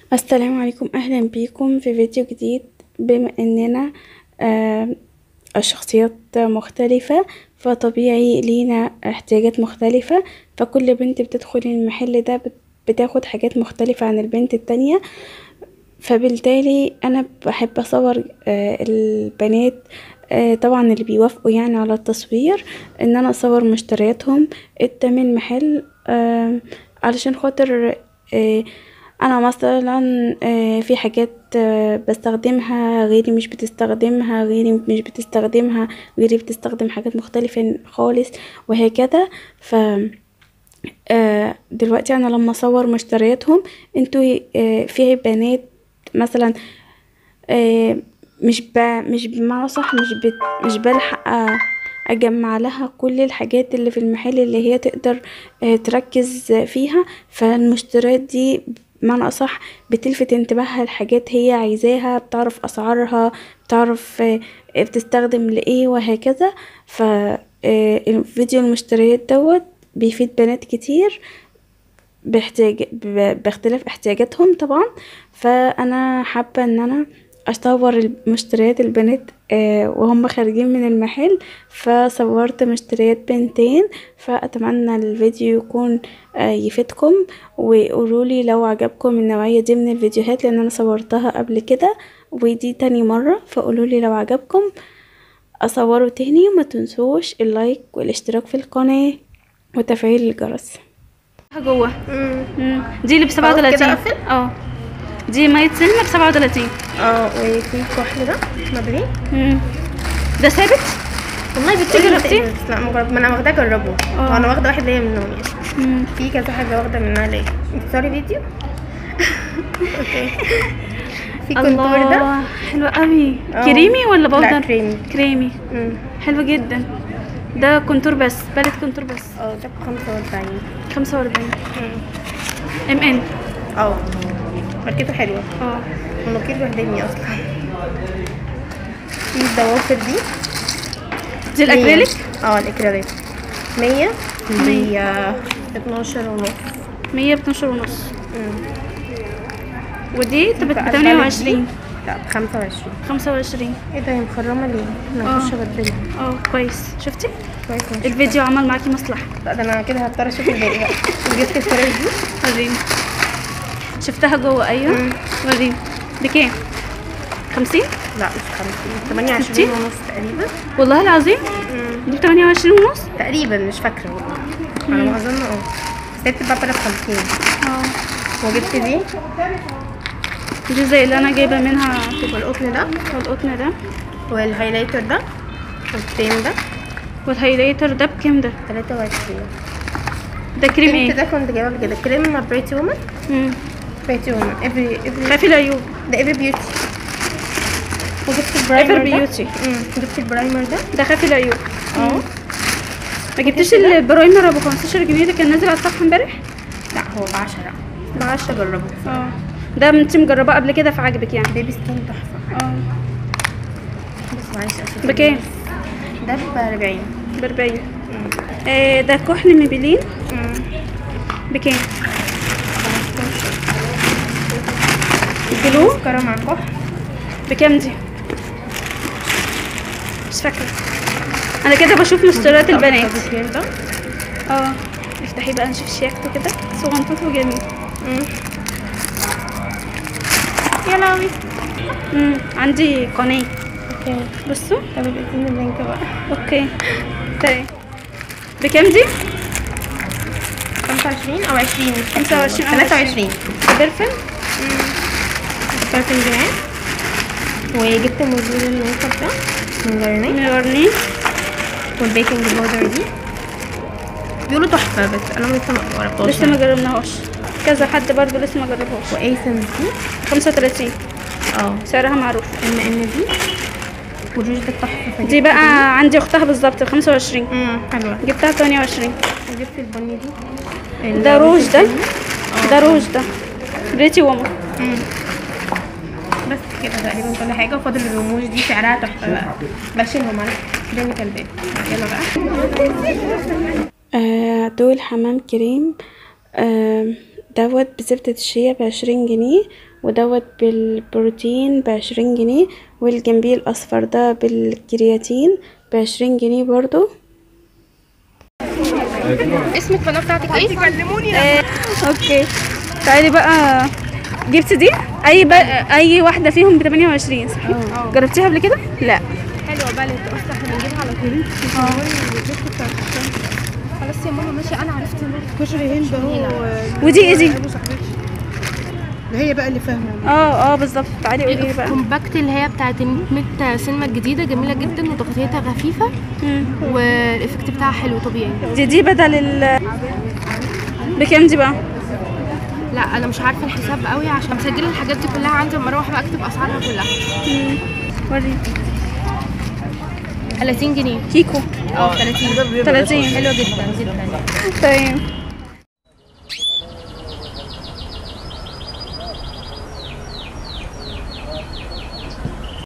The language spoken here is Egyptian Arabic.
السلام عليكم اهلا بيكم في فيديو جديد بما اننا آه، الشخصيات مختلفة فطبيعي لينا احتياجات مختلفة فكل بنت بتدخل المحل ده بت- بتاخد حاجات مختلفة عن البنت التانية فبالتالي انا بحب اصور آه، البنات آه، طبعا اللي بيوافقوا يعني على التصوير ان انا اصور مشترياتهم قدام المحل آه، علشان خاطر آه، انا مثلا آه، في حاجات آه، بستخدمها غيري مش بتستخدمها غيري مش بتستخدمها غيري بتستخدم حاجات مختلفة خالص وهكذا ف آه، دلوقتي انا لما اصور مشترياتهم انتوا آه، في بنات مثلا آه، مش ب... مش بمعنى صح مش بت... مش بلحق أ- اجمع لها كل الحاجات اللي في المحل اللي هي تقدر آه، تركز فيها فالمشتريات دي بمعنى اصح بتلفت انتباهها لحاجات هي عايزاها بتعرف اسعارها بتعرف آه، بتستخدم لايه وهكذا ف آه، الفيديو المشتريات دوت بيفيد بنات كتير باحتياج ب- باختلاف احتياجاتهم طبعا فانا حابه ان انا اصور مشتريات البنات آه، وهم خارجين من المحل فصورت مشتريات بنتين فاتمنى الفيديو يكون آه، يفيدكم وقولولي لو عجبكم النوعيه دي من الفيديوهات لان انا صورتها قبل كده ودي تاني مره فقولولي لو عجبكم اصوره تاني وما تنسوش اللايك والاشتراك في القناه وتفعيل الجرس جوه مم. دي اللي ب خلاص كده 37 قفل؟ اه دي مية سينما ب 37 اه وفي الكحل ده مدري مم. ده ثابت والله انت بتيجي جربتيه؟ بس لا ما جرب- ما انا واخداه اجربه اه. وانا واخده واحد ليا منهم يعني مم. في كذا حاجه واخده منها ليا انت بتصوري فيديو اوكي في كونتور ده الله حلو قوي اه. كريمي ولا لا بودر كريمي كريمي امم حلو جدا ده كونتور بس باليت كونتور بس اه ده ب 45 45 امم. ام ان اه ماركته حلوه اه المنوكير بهدلني اصلا في الضوافر دي دي الاكريليك مية. اه الاكريليك 100 ب 12 ونص 100 ب 12 ونص امم. ودي تبقى ب بقى 28 لا ب 25 25 ايه ده هي مخرمه ليه؟ انا اه. هخش ابدلها اه كويس شفتي كويس ماشي الفيديو عمل معاكي مصلحه لا ده انا كده هضطر اشوف الباقي بقى جبت الفراخ دي وريني شفتها جوه ايوه مم. وريني بكام 50 لا مش 50 28 ونص تقريبا والله العظيم دي ب 28 ونص تقريبا مش فاكره والله على ما اظن اه بس هي بتبقى ب 50 اه وجبت دي دي زي اللي انا جايبه منها والقطن ده القطن ده والهايلايتر ده والتين ده والهايلايتر ده بكام ده 23 ده كريم التنت ايه ده كنت جايبه قبل كده كريم بريتي وومن مم. بريتي وومن افري افري خافي العيوب ده افري بيوتي وجبت البرايمر ده بيوتي. امم جبت البرايمر ده ده خافي العيوب اه ما جبتيش البرايمر ابو 15 جنيه اللي كان نازل على الصفحه امبارح لا هو ب 10 ب 10 جربه اه ده انت مجرباه قبل كده فعجبك يعني بيبي سكين تحفه اه بس معلش اشوف بكام ده ب 40 ب 40 آه ده كحل ميبلين بكام الجلو مسكرة مع كحل بكام دي مش فاكره انا كده بشوف مشتريات البنات الخير ده اه افتحي بقى نشوف شياكته كده صغنطوط وجميل يا لهوي امم عندي قناه اوكي بصوا طب اديني اللينك بقى اوكي تمام بكام دي 25 او 20 25 أو 23 برفن برفن جنيه وجبت مزيل الميك اب ده من جارنيه من غرنيه والبيكنج باودر دي بيقولوا تحفة بس انا لسه ما جربتهاش لسه ما جربناهاش كذا حد برضو لسه ما جربهاش وايسنس دي 35 اه سعرها معروف ام ان دي والروج ده تحفة فجبت دي بقى عندي اختها بالظبط 25 امم حلوة جبتها 28 وجبت البني دي ده روج ده التاني. ده روج ده بريتي وومن مم. بس كده تقريبا كل حاجة وفاضل الرموش دي سعرها تحفة بقى بشيلهم على كريمة البيت يلا بقى آه دول حمام كريم آه دوت بزبدة الشيا بعشرين جنيه ودوت بالبروتين بعشرين جنيه والجنبيه الأصفر ده بالكرياتين بعشرين جنيه برضو اسم القناه بتاعتك ايه اوكي تعالي بقى جبت دي اي بقى اي واحده فيهم ب 28 صح جربتيها قبل كده لا حلوه بقى اللي اصلا احنا بنجيبها على طول خلاص يا ماما ماشي انا عرفت كشري هند هو ودي ايه دي ده هي بقى اللي فاهمه اه اه بالظبط تعالي قولي لي بقى كومباكت اللي هي بتاعت ميت سينما الجديده جميله جدا وتغطيتها خفيفه والايفكت بتاعها حلو طبيعي دي دي بدل ال بكام دي بقى لا انا مش عارفه الحساب قوي عشان مسجله الحاجات دي كلها عندي لما اروح بقى اكتب اسعارها كلها وري 30 جنيه كيكو اه 30 30 حلوه جدا جدا طيب